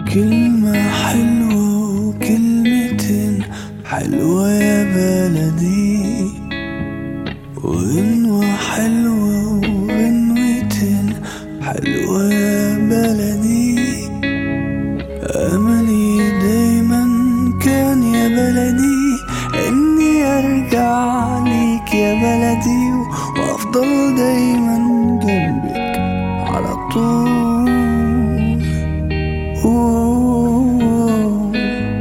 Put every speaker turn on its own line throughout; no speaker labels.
كلمة حلوة وكلمتين حلوة يا بلدي وغنوة حلوة وغنوتين حلوة يا بلدي أملي دايما كان يا بلدي إني أرجع ليك يا بلدي وأفضل دايما جنبك على طول أوه.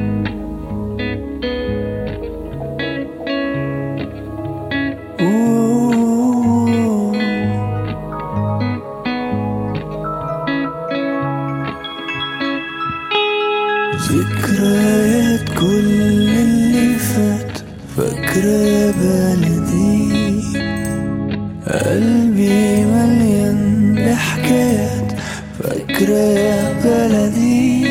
أوه. ذكريات كل اللي فات فاكرة يا بلدي قلبي مليان بحكايات فاكرة يا بلدي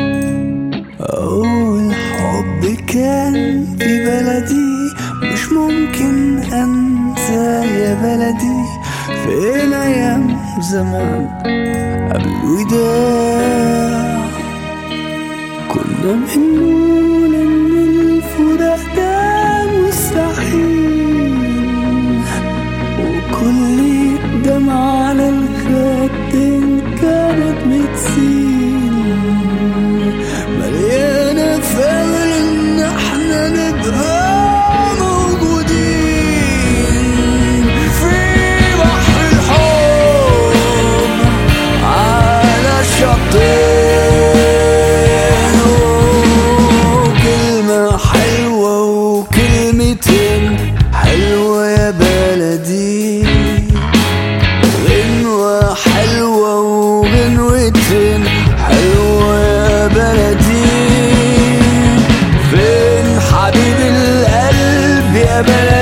أول حب كان في بلدي مش ممكن أنسى يا بلدي فين أيام زمان قبل الوداع كنا بنقول إن الفراق ده مستحيل وكل دمعة على الخدين كانت بتسيل مليانة فامل إن احنا نبقى موجودين في بحر الحب على الشطين كلمة حلوة وكلمتين حلوة يا بلدي غنوة حلوة وغنوتين حلوة يا بلدي فين حبيب القلب يا بلدي